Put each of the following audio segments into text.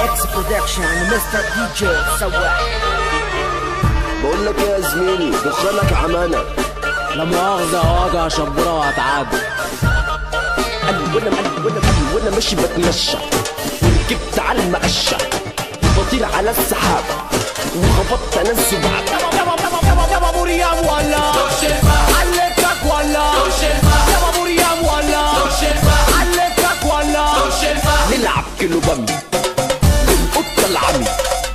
اكس برودكشن ومستر دي جي سواح بقول لك يا زميلي دخلك عمانة لا مؤاخذة واجع شبورة وهتعدي قال وانا قال وانا قال وانا ماشي بتمشى وركبت على المقشة بطير على السحاب وخبطت انا السبعة يابا بوريام ولا علمتك ولا يابا بوريام ولا علمتك ولا نلعب كيلو بامي بالقطة العمي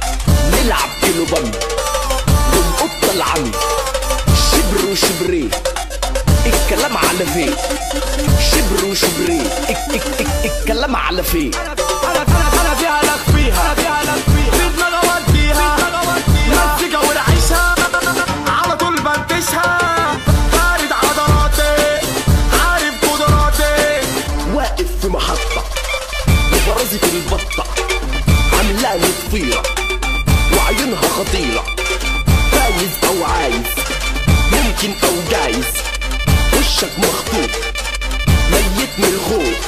نلعب كيلو بامي بالقطة العمي شبر وشبري الكلام على فين شبر وشبري اك اك اك الكلام على فين انا انا انا فيها لك فيها انا فيها لك فيها في دماغي اوديها مزيكا ونعيشها على طول بنتشها بارد عضلاتي عارف قدراتي واقف في محطة وفرزة البطة عاملاني طفيرة وعيونها خطيرة فايز أو عايز ممكن أو جايز وشك مخطوط ميت من الخوف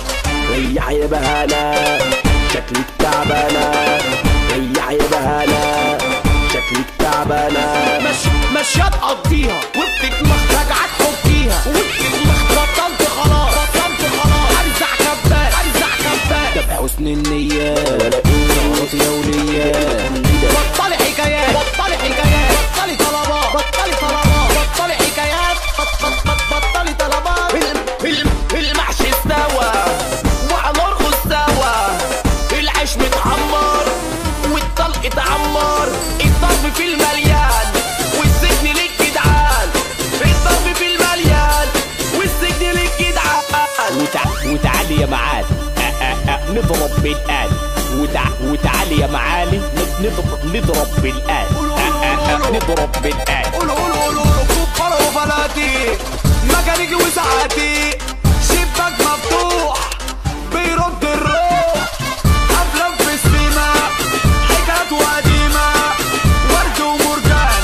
ريح يا بهانة شكلك تعبانة ريح يا بهانة شكلك تعبانة مش مشيات قضيها وبتتمخ رجعت حكيها وبتتمخ بطلت خلاص بطلت خلاص ارزع كبات ارزع كبات ده بحسن النية صورتي يا ولية بطلي حكايات بطلي حكايات بطلي طلبات بطلي طلبات بطلي حكايات بط- بط- بط- بطلي طلبات الم- الم- المحشي استوى وهنرقص سوا العيش متعمر والطلق اتعمر الضرب في المليان والسجن للجدعان الضرب في المليان والسجن للجدعان وتع... وتعالي يا معالي أ- أ- أ- نضرب بالآل وتع... وتعالي يا معالي ن- نضرب نضرب بالآل أ- أ- أ- نضرب بالآل قولوا قولوا قولوا قولوا كفر وفلاتي مكانيكي وساعاتي شباك مفتوح بيرد الروح افلام في السيما حكايات وقديمه ورد ومرجان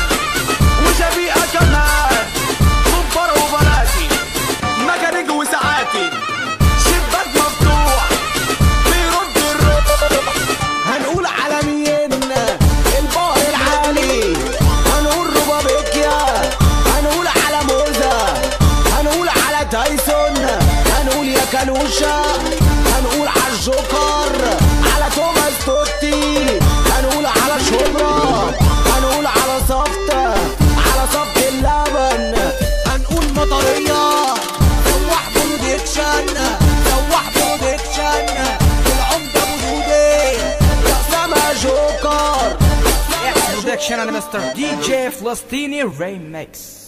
وشبيقه كمان كفر وفلاتي مكانيكي وساعاتي شباك مفتوح بيرد الروح هنقول عالمينا البحر العالي هنقول روبابيكيا هنقول على موزة هنقول على تايسون هنقول يا كالوشا هنقول على الجوكر على توماس توتي هنقول على شبرا هنقول على صفت على صفت اللبن هنقول مطرية سواح برودكشن سواح برودكشن العمدة بودودي يا جوكر اكس برودكشن انا مستر دي جي فلسطيني ريميكس